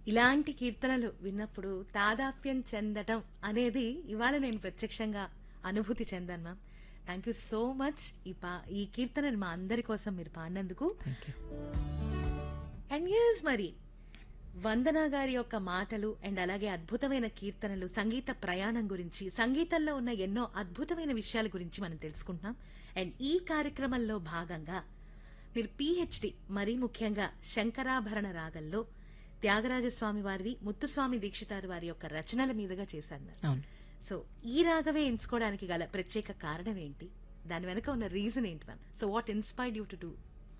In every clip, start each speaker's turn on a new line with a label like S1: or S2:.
S1: ఇలాంటి కీర్తనలు విన్నప్పుడు తాదాప్యం చెందటం అనేది ఇవాళ నేను ప్రత్యక్షంగా అనుభూతి చెందాను ma'am thank you so much ఈ పా ఈ కీర్తనని మా అందరి కోసం మీరు పాడినందుకు
S2: థ్యాంక్ యూ
S1: అండ్ ఎస్ మరి వందన గారి యొక్క మాటలు అండ్ అలాగే అద్భుతమైన కీర్తనలు సంగీత ప్రయాణం గురించి సంగీతంలో ఉన్న ఎన్నో అద్భుతమైన విషయాల గురించి మనం తెలుసుకుంటున్నాం అండ్ ఈ కార్యక్రమంలో భాగంగా మీరు పిహెచ్డి మరీ ముఖ్యంగా శంకరాభరణ రాగంలో త్యాగరాజస్వామి వారివి ముత్తుస్వామి దీక్షితారు వారి యొక్క రచనల మీదుగా చేశారు మరి.
S2: అవును
S1: సో ఈ రాగవే ఎంచుకోవడానికి గల ప్రత్యేక కారణం ఏంటి దాని వెనక ఉన్న రీజన్ ఏంటి ma'am so what inspired you to do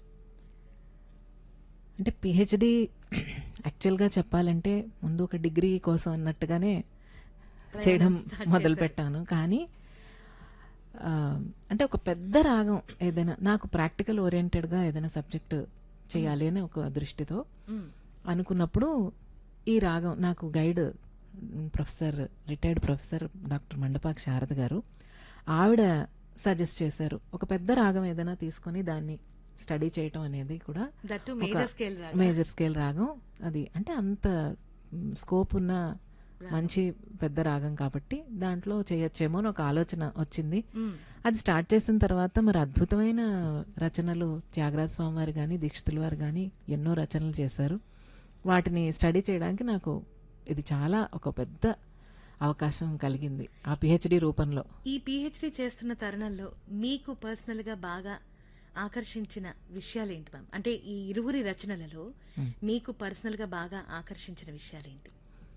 S2: అంటే పిహెచ్డి యాక్చువల్గా చెప్పాలంటే ముందు ఒక డిగ్రీ కోసం అన్నట్టుగానే చేయడం
S1: start
S2: మొదలు
S1: చేశారు.
S2: పెట్టాను కానీ ఆ, అంటే ఒక పెద్ద రాగం ఏదైనా నాకు ప్రాక్టికల్ ఓరియంటెడ్గా ఏదైనా సబ్జెక్ట్ చేయాలి అని ఒక దృష్టితో అనుకున్నప్పుడు ఈ రాగం నాకు గైడ్ మ్, professor retired professor doctor Mandapaka Sharada గారు ఆవిడ సజెస్ట్ చేశారు ఒక పెద్ద రాగం ఏదైనా తీసుకొని దాన్ని స్టడీ చేయటం అనేది కూడా
S1: దట్టు
S2: ఒక
S1: మేజర్ స్కేల్ రాగం
S2: మేజర్ స్కేల్ రాగం అది అంటే అంత స్కోప్ ఉన్న మంచి పెద్ద రాగం కాబట్టి దాంట్లో చేయొచ్చేమో అని ఒక ఆలోచన వచ్చింది
S1: మ్మ్.
S2: అది స్టార్ట్ చేసిన తర్వాత మరి అద్భుతమైన రచనలు త్యాగరాజ స్వామి వారు కానీ దీక్షితుల వారు కానీ ఎన్నో రచనలు చేశారు వాటిని స్టడీ చేయడానికి నాకు ఇది చాలా ఒక పెద్ద అవకాశం కలిగింది ఆ పిహెచ్డి రూపంలో
S1: ఈ పిహెచ్డి చేస్తున్న తరుణంలో మీకు పర్సనల్ గా బాగా ఆకర్షించిన విషయాలు ఏంటి మ్యామ్ అంటే ఈ ఇరువురి రచనలలో
S2: మ్మ్.
S1: మీకు పర్సనల్ గా బాగా ఆకర్షించిన విషయాలు ఏంటి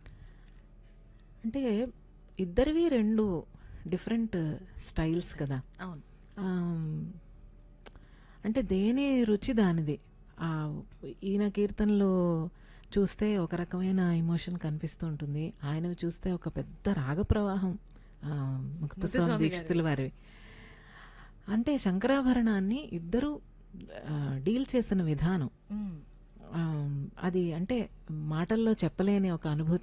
S2: అంటే ఇద్దరివి రెండు డిఫరెంట్ స్టైల్స్ కదా
S1: అవును
S2: ఆమ్, అంటే దేని రుచి దానిది ఆ, ఈయన కీర్తనలు చూస్తే ఒక రకమైన ఎమోషన్ కనిపిస్తూ ఉంటుంది ఆయనవి చూస్తే ఒక పెద్ద రాగ ప్రవాహం ఆ, ముక్తస్వామి
S1: ముక్తస్వామి
S2: దీక్షితుల వారివి అంటే శంకరాభరణాన్ని ఇద్దరు డీల్ చేసిన విధానం
S1: మ్మ్.
S2: ఆమ్, అది అంటే మాటల్లో చెప్పలేని ఒక అనుభూతి